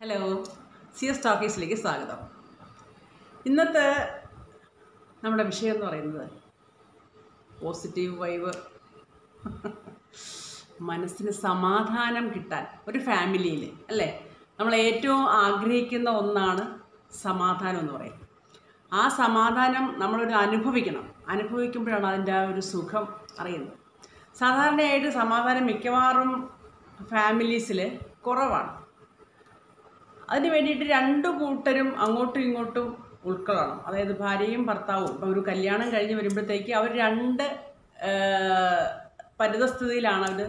hello C S ടോക്കീസിലേക്ക് സ്വാഗതം ഇന്നത്തെ നമ്മുടെ വിഷയം എന്ന് പറയുന്നത് പോസിറ്റീവ് വൈബ് മനസ്സിന് സമാധാനം കിട്ടാൻ ഒരു ഫാമിലിയിൽ അല്ലേ നമ്മൾ ഏറ്റവും ആഗ്രഹിക്കുന്ന ഒന്നാണ് സമാധാനം എന്ന് പറയുന്നത് ആ സമാധാനം നമ്മളൊരു അനുഭവിക്കണം അനുഭവിക്കുമ്പോഴാണ് അതിൻ്റെ ആ ഒരു സുഖം അറിയുന്നത് സാധാരണയായിട്ട് സമാധാനം മിക്കവാറും ഫാമിലീസിൽ കുറവാണ് അതിന് വേണ്ടിയിട്ട് രണ്ട് കൂട്ടരും അങ്ങോട്ടും ഇങ്ങോട്ടും ഉൾക്കൊള്ളണം അതായത് ഭാര്യയും ഭർത്താവും ഇപ്പം ഒരു കല്യാണം കഴിഞ്ഞ് വരുമ്പോഴത്തേക്ക് അവർ രണ്ട് ആ, പരിതസ്ഥിതിയിലാണ് അവർ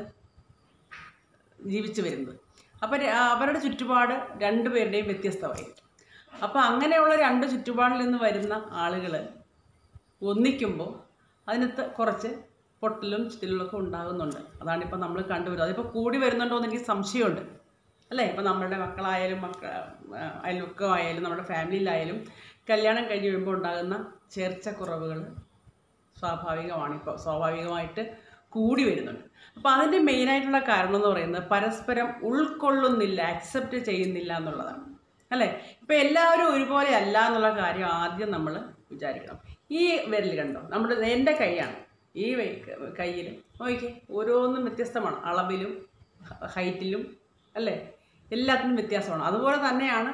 ജീവിച്ചു വരുന്നത് അപ്പം അവരുടെ ചുറ്റുപാട് രണ്ടുപേരുടെയും വ്യത്യസ്തമായിരിക്കും അപ്പോൾ അങ്ങനെയുള്ള രണ്ട് ചുറ്റുപാടിൽ നിന്ന് വരുന്ന ആളുകൾ ഒന്നിക്കുമ്പോൾ അതിനകത്ത് കുറച്ച് പൊട്ടലും ചിത്തലുകളൊക്കെ ഉണ്ടാകുന്നുണ്ട് അതാണിപ്പോൾ നമ്മൾ കണ്ടുവരുന്നത് അതിപ്പോൾ കൂടി വരുന്നുണ്ടോ എന്ന് എനിക്ക് സംശയമുണ്ട് അല്ലേ ഇപ്പം നമ്മളുടെ മക്കളായാലും മക്ക അയൽവക്കമായാലും നമ്മുടെ ഫാമിലിയിലായാലും കല്യാണം കഴിഞ്ഞ് വരുമ്പോൾ ഉണ്ടാകുന്ന ചേർച്ചക്കുറവുകൾ സ്വാഭാവികമാണ് ഇപ്പോൾ സ്വാഭാവികമായിട്ട് കൂടി വരുന്നുണ്ട് അപ്പോൾ അതിൻ്റെ മെയിനായിട്ടുള്ള കാരണം എന്ന് പറയുന്നത് പരസ്പരം ഉൾക്കൊള്ളുന്നില്ല അക്സെപ്റ്റ് ചെയ്യുന്നില്ല എന്നുള്ളതാണ് അല്ലേ ഇപ്പോൾ എല്ലാവരും ഒരുപോലെ അല്ല എന്നുള്ള കാര്യം ആദ്യം നമ്മൾ വിചാരിക്കണം ഈ വിരൽ കണ്ടോ നമ്മുടെ എൻ്റെ കൈയാണ് ഈ കയ്യിൽ നോക്കിക്കേ ഓരോന്നും വ്യത്യസ്തമാണ് അളവിലും ഹൈറ്റിലും അല്ലേ എല്ലാത്തിനും വ്യത്യാസമാണ് അതുപോലെ തന്നെയാണ്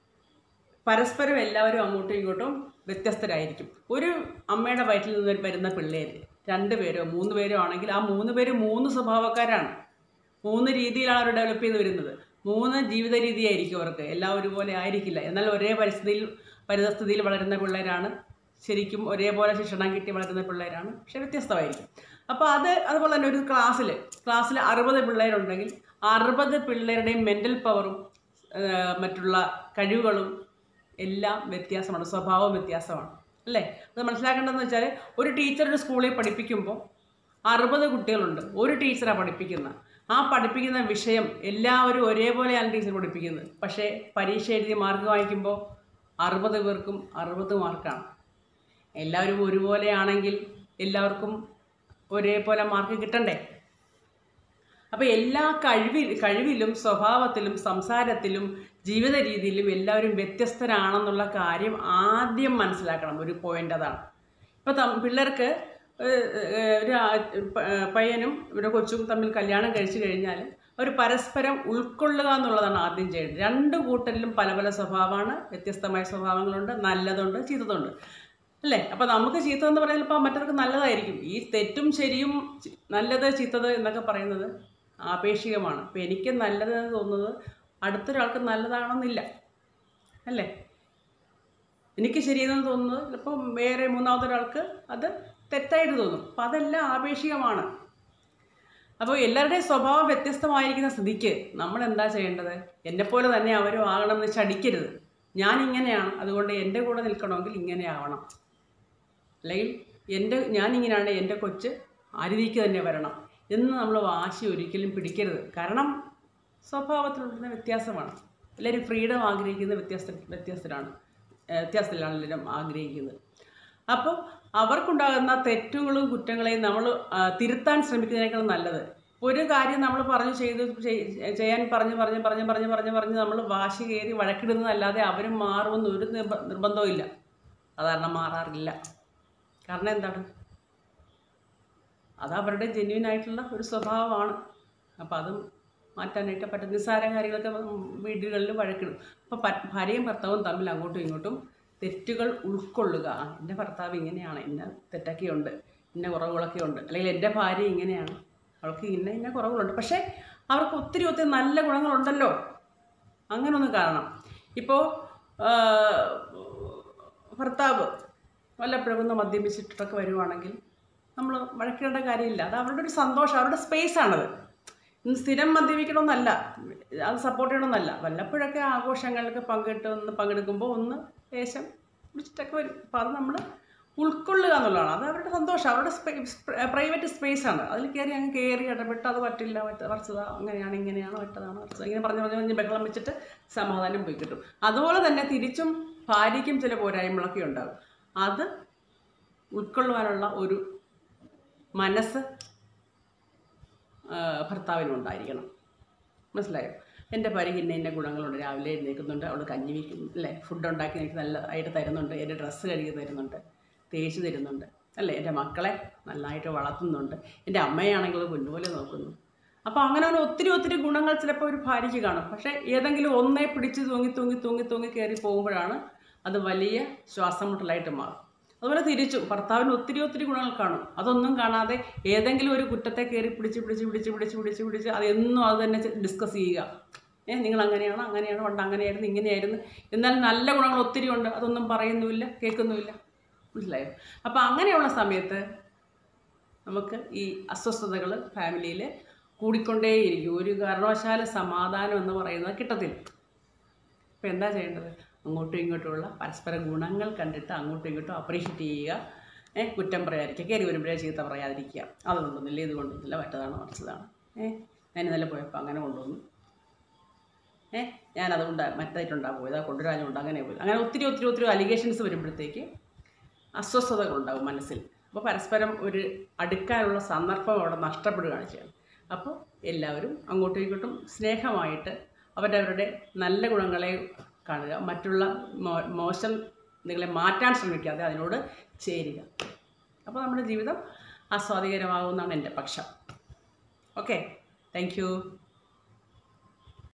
പരസ്പരം എല്ലാവരും അങ്ങോട്ടും ഇങ്ങോട്ടും വ്യത്യസ്തരായിരിക്കും ഒരു അമ്മയുടെ വയറ്റിൽ നിന്ന് വരുന്ന പിള്ളേർ രണ്ട് പേരോ മൂന്ന് പേരോ ആണെങ്കിൽ ആ മൂന്ന് പേര് മൂന്ന് സ്വഭാവക്കാരാണ് മൂന്ന് രീതിയിലാണ് അവർ ഡെവലപ്പ് ചെയ്ത് വരുന്നത് മൂന്ന് ജീവിത രീതിയായിരിക്കും അവർക്ക് എല്ലാം ഒരുപോലെ ആയിരിക്കില്ല എന്നാൽ ഒരേ പരിസ്ഥിതിയിൽ പരിതസ്ഥിതിയിൽ വളരുന്ന പിള്ളേരാണ് ശരിക്കും ഒരേപോലെ ശിക്ഷണം കിട്ടി വളരുന്ന പിള്ളേരാണ് പക്ഷെ വ്യത്യസ്തമായിരിക്കും അപ്പോൾ അത് അതുപോലെ തന്നെ ഒരു ക്ലാസ്സിൽ ക്ലാസ്സിൽ അറുപത് പിള്ളേരുണ്ടെങ്കിൽ അറുപത് പിള്ളേരുടെയും മെൻ്റൽ പവറും മറ്റുള്ള കഴിവുകളും എല്ലാം വ്യത്യാസമാണ് സ്വഭാവം വ്യത്യാസമാണ് അല്ലേ അത് മനസ്സിലാക്കേണ്ടതെന്ന് വെച്ചാൽ ഒരു ടീച്ചർ ഒരു സ്കൂളിൽ പഠിപ്പിക്കുമ്പോൾ അറുപത് കുട്ടികളുണ്ട് ഒരു ടീച്ചറാണ് പഠിപ്പിക്കുന്നത് ആ പഠിപ്പിക്കുന്ന വിഷയം എല്ലാവരും ഒരേപോലെയാണ് ടീച്ചർ പഠിപ്പിക്കുന്നത് പക്ഷേ പരീക്ഷ എഴുതി മാർക്ക് വാങ്ങിക്കുമ്പോൾ അറുപത് പേർക്കും അറുപത് മാർക്കാണ് എല്ലാവരും ഒരുപോലെയാണെങ്കിൽ എല്ലാവർക്കും ഒരേപോലെ മാർക്ക് കിട്ടണ്ടേ അപ്പോൾ എല്ലാ കഴിവിൽ കഴിവിലും സ്വഭാവത്തിലും സംസാരത്തിലും ജീവിത രീതിയിലും എല്ലാവരും വ്യത്യസ്തരാണെന്നുള്ള കാര്യം ആദ്യം മനസ്സിലാക്കണം ഒരു പോയിന്റ് അതാണ് ഇപ്പോൾ തം പിള്ളേർക്ക് ഏഹ്, ഏഹ്, ഒരു ആ- പ- ഏഹ്, പയ്യനും ഒരു കൊച്ചും തമ്മിൽ കല്യാണം കഴിച്ചു കഴിഞ്ഞാൽ അവർ പരസ്പരം ഉൾക്കൊള്ളുക എന്നുള്ളതാണ് ആദ്യം ചെയ്യേണ്ടത് രണ്ട് കൂട്ടരിലും പല പല സ്വഭാവമാണ് വ്യത്യസ്തമായ സ്വഭാവങ്ങളുണ്ട് നല്ലതുണ്ട് ചീത്തതുണ്ട് അല്ലേ അപ്പോൾ നമുക്ക് ചീത്ത എന്ന് പറയുന്നത് ഇപ്പോൾ മറ്റവർക്ക് നല്ലതായിരിക്കും ഈ തെറ്റും ശരിയും ചി- നല്ലത് ചീത്തത് എന്നൊക്കെ പറയുന്നത് ആപേക്ഷികമാണ് അപ്പോൾ എനിക്ക് നല്ലത് എന്ന് തോന്നുന്നത് അടുത്തൊരാൾക്ക് നല്ലതാണെന്നില്ല അല്ലേ എനിക്ക് ശരിയെന്ന് തോന്നുന്നത് ചിലപ്പോൾ വേറെ മൂന്നാമത്തെ ഒരാൾക്ക് അത് തെറ്റായിട്ട് തോന്നും അപ്പം അതെല്ലാം ആപേക്ഷികമാണ് അപ്പോൾ എല്ലാവരുടെയും സ്വഭാവം വ്യത്യസ്തമായിരിക്കുന്ന സ്ഥിതിക്ക് നമ്മൾ എന്താ ചെയ്യേണ്ടത് എന്നെപ്പോലെ തന്നെ അവരും ആകണമെന്ന് ചടിക്കരുത് ഞാൻ ഇങ്ങനെയാണ് അതുകൊണ്ട് എൻ്റെ കൂടെ നിൽക്കണമെങ്കിൽ ഇങ്ങനെ ആവണം അല്ലെങ്കിൽ എൻ്റെ ഞാനിങ്ങനെയാണ് എൻ്റെ കൊച്ച് ആ രീതിക്ക് തന്നെ വരണം എന്ന് നമ്മൾ വാശി ഒരിക്കലും പിടിക്കരുത് കാരണം സ്വഭാവത്തിലുള്ള വ്യത്യാസമാണ് എല്ലാവരും ഫ്രീഡം ആഗ്രഹിക്കുന്ന വ്യത്യസ്ത വ്യത്യസ്തരാണ് ഏഹ് വ്യത്യാസത്തിലാണ് എല്ലാവരും ആഗ്രഹിക്കുന്നത് അപ്പോൾ അവർക്കുണ്ടാകുന്ന തെറ്റുകളും കുറ്റങ്ങളെയും നമ്മൾ ആ, തിരുത്താൻ ശ്രമിക്കുന്നതിനേക്കാൾ നല്ലത് ഒരു കാര്യം നമ്മൾ പറഞ്ഞു ചെയ്ത് ചെയ്- ചെയ്യാൻ പറഞ്ഞ് പറഞ്ഞ് പറഞ്ഞ് പറഞ്ഞ് പറഞ്ഞ് പറഞ്ഞ് നമ്മൾ വാശി കയറി വഴക്കിടുന്നതല്ലാതെ അവരും മാറുമെന്ന് ഒരു നിർബ നിർബന്ധവും ഇല്ല സാധാരണ മാറാറില്ല കാരണം എന്താണ് അത് അവരുടെ ജെന്യൂൻ ആയിട്ടുള്ള ഒരു സ്വഭാവമാണ് അപ്പോൾ അത് മാറ്റാനായിട്ട് പറ്റും നിസ്സാര കാര്യങ്ങളൊക്കെ വീടുകളിൽ വഴക്കിടും അപ്പോൾ പ- ഭാര്യയും ഭർത്താവും തമ്മിൽ അങ്ങോട്ടും ഇങ്ങോട്ടും തെറ്റുകൾ ഉൾക്കൊള്ളുക ആ, എൻ്റെ ഭർത്താവ് ഇങ്ങനെയാണ് ഇന്ന തെറ്റൊക്കെയുണ്ട് ഇന്ന കുറവുകളൊക്കെ ഉണ്ട് അല്ലെങ്കിൽ എൻ്റെ ഭാര്യ ഇങ്ങനെയാണ് അവൾക്ക് ഇന്ന ഇന്ന കുറവുകളുണ്ട് പക്ഷേ അവർക്ക് ഒത്തിരി ഒത്തിരി നല്ല ഗുണങ്ങളുണ്ടല്ലോ അങ്ങനെ ഒന്ന് കാണണം ഇപ്പോൾ ഭർത്താവ് വല്ലപ്പോഴും ഒന്ന് മദ്യപിച്ചിട്ടൊക്കെ വരുവാണെങ്കിൽ നമ്മൾ വഴക്കിടേണ്ട കാര്യമില്ല അത് അവരുടെ ഒരു സന്തോഷം അവരുടെ സ്പേസ് ആണത് ഇന്ന് സ്ഥിരം മദ്യപിക്കണമെന്നല്ല അത് സപ്പോർട്ട് ചെയ്യണമെന്നല്ല വല്ലപ്പോഴൊക്കെ ആഘോഷങ്ങളിലൊക്കെ പങ്കിട്ട് ഒന്ന് പങ്കെടുക്കുമ്പോൾ ഒന്ന് ലേശം കുടിച്ചിട്ടൊക്കെ വരും അപ്പോൾ അത് നമ്മൾ ഉൾക്കൊള്ളുക എന്നുള്ളതാണ് അത് അവരുടെ സന്തോഷം അവരുടെ പ്രൈവറ്റ് സ്പേസ് ആണ് അതിൽ കയറി അങ്ങ് കയറി ഇടപെട്ട് അത് പറ്റില്ല മറ്റ വരച്ചതാ അങ്ങനെയാണ് ഇങ്ങനെയാണ് മറ്റതാണ് വരച്ചത് ഇങ്ങനെ പറഞ്ഞ് പറഞ്ഞ് പറഞ്ഞ് ബഹളം വെച്ചിട്ട് സമാധാനം പോയി കിട്ടും അതുപോലെ തന്നെ തിരിച്ചും ഭാര്യയ്ക്കും ചില പോരായ്മകളൊക്കെ ഉണ്ടാകും അത് ഉൾക്കൊള്ളുവാനുള്ള ഒരു മനസ്സ് ആ, ഭർത്താവിനും ഉണ്ടായിരിക്കണം മനസ്സിലായോ എൻ്റെ ഭാര്യയ്ക്ക് ഇന്ന ഇന്ന ഗുണങ്ങളുണ്ട് രാവിലെ എഴുന്നേൽക്കുന്നുണ്ട് അവൾ കഞ്ഞി വയ്ക്കുന്നു അല്ലേ ഫുഡ് ഉണ്ടാക്കി എനിക്ക് നല്ലതായിട്ട് തരുന്നുണ്ട് എൻ്റെ ഡ്രസ്സ് കഴുകി തരുന്നുണ്ട് തേച്ച് തരുന്നുണ്ട് അല്ലേ എൻ്റെ മക്കളെ നന്നായിട്ട് വളർത്തുന്നുണ്ട് എൻ്റെ അമ്മയാണെങ്കിൽ പൊന്നുപോലെ നോക്കുന്നു അപ്പോൾ അങ്ങനെ അങ്ങനെ ഒത്തിരി ഒത്തിരി ഗുണങ്ങൾ ചിലപ്പോൾ ഒരു ഭാര്യയ്ക്ക് കാണും പക്ഷേ ഏതെങ്കിലും ഒന്നേ പിടിച്ച് തൂങ്ങി തൂങ്ങി തൂങ്ങി തൂങ്ങി കയറി പോകുമ്പോഴാണ് അത് വലിയ ശ്വാസം മുട്ടലായിട്ട് മാറും അതുപോലെ തിരിച്ചു ഭർത്താവിന് ഒത്തിരി ഒത്തിരി ഗുണങ്ങൾ കാണും അതൊന്നും കാണാതെ ഏതെങ്കിലും ഒരു കുറ്റത്തെ കയറി പിടിച്ച് പിടിച്ച് പിടിച്ച് പിടിച്ച് പിടിച്ച് പിടിച്ച് അത് എന്നും അത് തന്നെ ഡിസ്കസ് ചെയ്യുക ഏ നിങ്ങൾ അങ്ങനെയാണ് അങ്ങനെയാണ് പണ്ട് അങ്ങനെയായിരുന്നു ഇങ്ങനെയായിരുന്നു എന്നാൽ നല്ല ഗുണങ്ങൾ ഒത്തിരി ഉണ്ട് അതൊന്നും പറയുന്നുമില്ല കേൾക്കുന്നുമില്ല മനസ്സിലായോ അപ്പോൾ അങ്ങനെയുള്ള സമയത്ത് നമുക്ക് ഈ അസ്വസ്ഥതകൾ ഫാമിലിയിൽ കൂടിക്കൊണ്ടേയിരിക്കും ഒരു കാരണവശാലും സമാധാനം എന്ന് പറയുന്നത് കിട്ടത്തില്ല അപ്പോൾ എന്താ ചെയ്യേണ്ടത് അങ്ങോട്ടും ഇങ്ങോട്ടുമുള്ള പരസ്പര ഗുണങ്ങൾ കണ്ടിട്ട് അങ്ങോട്ടും ഇങ്ങോട്ടും അപ്രീഷിയേറ്റ് ചെയ്യുക ഏ കുറ്റം പറയാതിരിക്കുക കയറി വരുമ്പോഴേ ചീത്ത പറയാതിരിക്കുക അത് കൊണ്ടൊന്നുമില്ല ഇത് കൊണ്ടൊന്നുമില്ല മറ്റതാണ് മറിച്ചതാണ് ഏ ഞാൻ ഇന്നലെ പോയപ്പോൾ അങ്ങനെ കൊണ്ടുവന്നു ഏ ഞാൻ അതുകൊണ്ട് മറ്റായിട്ടുണ്ടാ പോയത് അത് കൊണ്ടുവരാനുണ്ട് അങ്ങനെ പോയി അങ്ങനെ ഒത്തിരി ഒത്തിരി ഒത്തിരി അലിഗേഷൻസ് വരുമ്പോഴത്തേക്ക് അസ്വസ്ഥതകളുണ്ടാകും മനസ്സിൽ അപ്പോൾ പരസ്പരം ഒരു അടുക്കാനുള്ള സന്ദർഭം അവിടെ നഷ്ടപ്പെടുകയാണ് ചെയ്യുന്നത് അപ്പോൾ എല്ലാവരും അങ്ങോട്ടും ഇങ്ങോട്ടും സ്നേഹമായിട്ട് അവരവരുടെ നല്ല ഗുണങ്ങളെ കാണുക മറ്റുള്ള മോ മോശം നിങ്ങളെ മാറ്റാൻ ശ്രമിക്കാതെ അതിനോട് ചേരുക അപ്പോൾ നമ്മുടെ ജീവിതം ആസ്വാദികരമാകുമെന്നാണ് എൻ്റെ പക്ഷം ഓക്കെ താങ്ക് യു